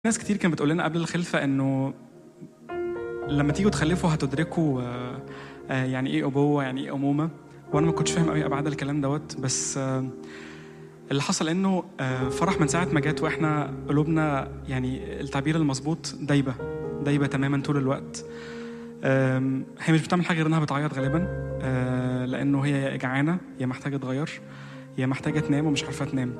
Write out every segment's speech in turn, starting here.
ناس كتير كانت بتقول لنا قبل الخلفة إنه لما تيجوا تخلفوا هتدركوا آه، آه، يعني إيه أبوة يعني إيه أمومة وأنا ما كنتش فاهم قوي أبعاد الكلام دوت بس آه، اللي حصل إنه آه، فرح من ساعة ما جت وإحنا قلوبنا يعني التعبير المظبوط دايبة دايبة تماما طول الوقت آم، هي مش بتعمل حاجة غير إنها بتعيط غالبا آه، لأنه هي جعانة هي محتاجة تغير هي محتاجة تنام ومش عارفة تنام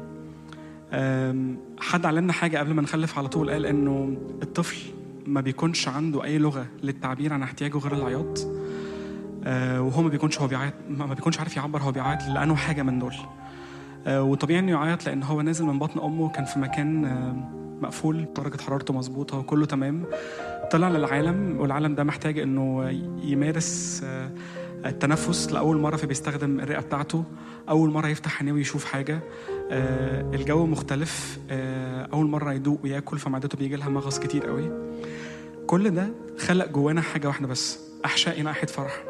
أم، حد علمنا حاجة قبل ما نخلف على طول قال إنه الطفل ما بيكونش عنده أي لغة للتعبير عن احتياجه غير العياط أه، وهو ما بيكونش هو بيعيط ما ما بيكونش عارف يعبر هو بيعيط لأنه حاجة من دول أه، وطبيعي إنه يعيط لأن هو نازل من بطن أمه كان في مكان أه، مقفول درجة حرارته مظبوطة وكله تمام طلع للعالم والعالم ده محتاج إنه يمارس أه، التنفس لأول مرة فبيستخدم الرئة بتاعته أول مرة يفتح عينيه ويشوف حاجة آه، الجو مختلف آه، أول مرة يدوق وياكل فمعدته بيجي لها مغص كتير قوي كل ده خلق جوانا حاجة واحدة بس أحشائي ناحية فرح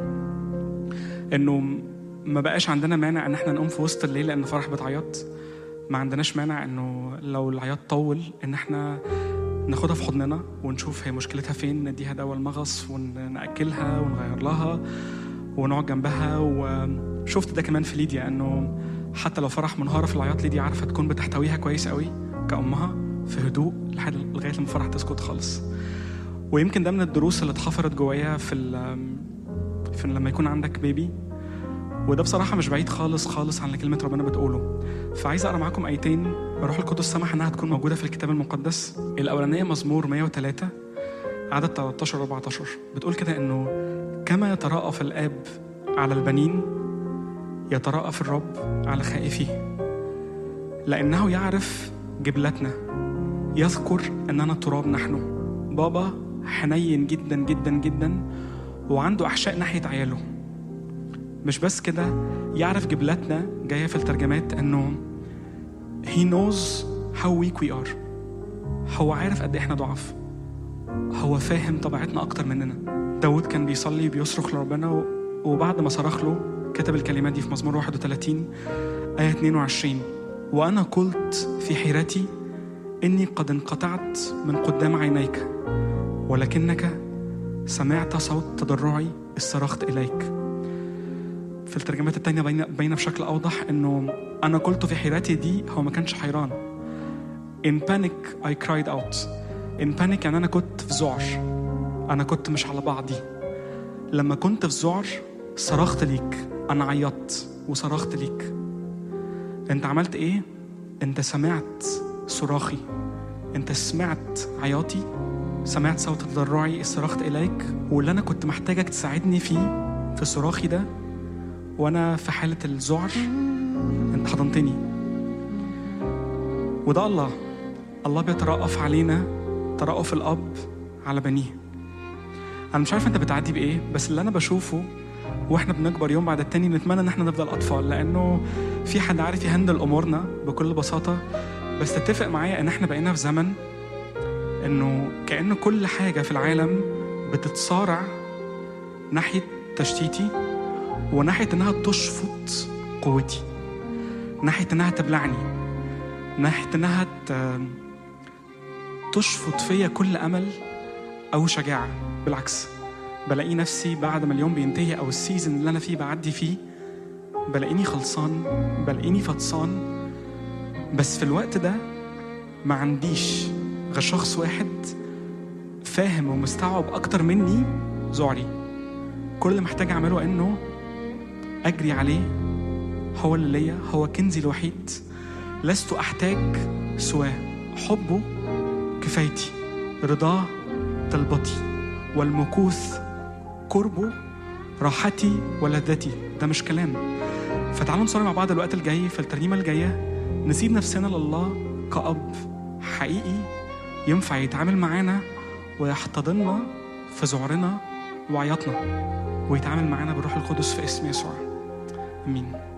إنه ما بقاش عندنا مانع إن إحنا نقوم في وسط الليل لأن فرح بتعيط ما عندناش مانع إنه لو العياط طول إن إحنا ناخدها في حضننا ونشوف هي مشكلتها فين نديها دواء المغص ونأكلها ونغير لها ونقعد جنبها وشفت ده كمان في ليديا انه حتى لو فرح منهارة في العياط ليديا عارفة تكون بتحتويها كويس قوي كأمها في هدوء لحد لغاية لما فرح تسكت خالص ويمكن ده من الدروس اللي اتحفرت جوايا في, ال- في لما يكون عندك بيبي وده بصراحة مش بعيد خالص خالص عن اللي كلمة ربنا بتقوله فعايز أقرأ معاكم آيتين الروح القدس سمح إنها تكون موجودة في الكتاب المقدس الأولانية مزمور 103 عدد 13 14 بتقول كده إنه كما يتراءف الآب على البنين يتراءف الرب على خائفيه لأنه يعرف جبلتنا يذكر أننا تراب نحن بابا حنين جدا جدا جدا وعنده أحشاء ناحية عياله مش بس كده يعرف جبلتنا جاية في الترجمات أنه he knows how weak we are هو عارف قد إيه إحنا ضعف هو فاهم طبيعتنا أكتر مننا داود كان بيصلي بيصرخ لربنا و- وبعد ما صرخ له كتب الكلمات دي في مزمور 31 آية 22 وأنا قلت في حيرتي إني قد انقطعت من قدام عينيك ولكنك سمعت صوت تضرعي صرخت إليك في الترجمات التانية باينة باينة بشكل أوضح إنه أنا قلت في حيرتي دي هو ما كانش حيران In panic I cried out In panic يعني أنا كنت في ذعر أنا كنت مش على بعضي لما كنت في ذعر صرخت ليك أنا عيطت وصرخت ليك أنت عملت إيه؟ أنت سمعت صراخي أنت سمعت عياطي سمعت صوت تضرعي صرخت إليك واللي أنا كنت محتاجك تساعدني فيه في صراخي ده وأنا في حالة الذعر أنت حضنتني وده الله الله بيترأف علينا ترأف الأب على بنيه أنا مش عارف أنت بتعدي بإيه بس اللي أنا بشوفه واحنا بنكبر يوم بعد التاني نتمنى ان احنا نفضل اطفال لانه في حد عارف يهندل امورنا بكل بساطه بس تتفق معايا ان احنا بقينا في زمن انه كأن كل حاجه في العالم بتتصارع ناحيه تشتيتي وناحيه انها تشفط قوتي ناحيه انها تبلعني ناحيه انها ت- تشفط فيا كل امل او شجاعه بالعكس بلاقي نفسي بعد ما اليوم بينتهي او السيزون اللي انا فيه بعدي فيه بلاقيني خلصان بلاقيني فطسان بس في الوقت ده ما عنديش غير شخص واحد فاهم ومستوعب اكتر مني ذعري كل اللي محتاج اعمله انه اجري عليه هو اللي ليا هو كنزي الوحيد لست احتاج سواه حبه كفايتي رضاه طلبتي والمكوث قربه راحتي ولذتي ده مش كلام فتعالوا نصلي مع بعض الوقت الجاي في الترنيمه الجايه نسيب نفسنا لله كأب حقيقي ينفع يتعامل معانا ويحتضننا في ذعرنا وعياطنا ويتعامل معانا بالروح القدس في اسم يسوع امين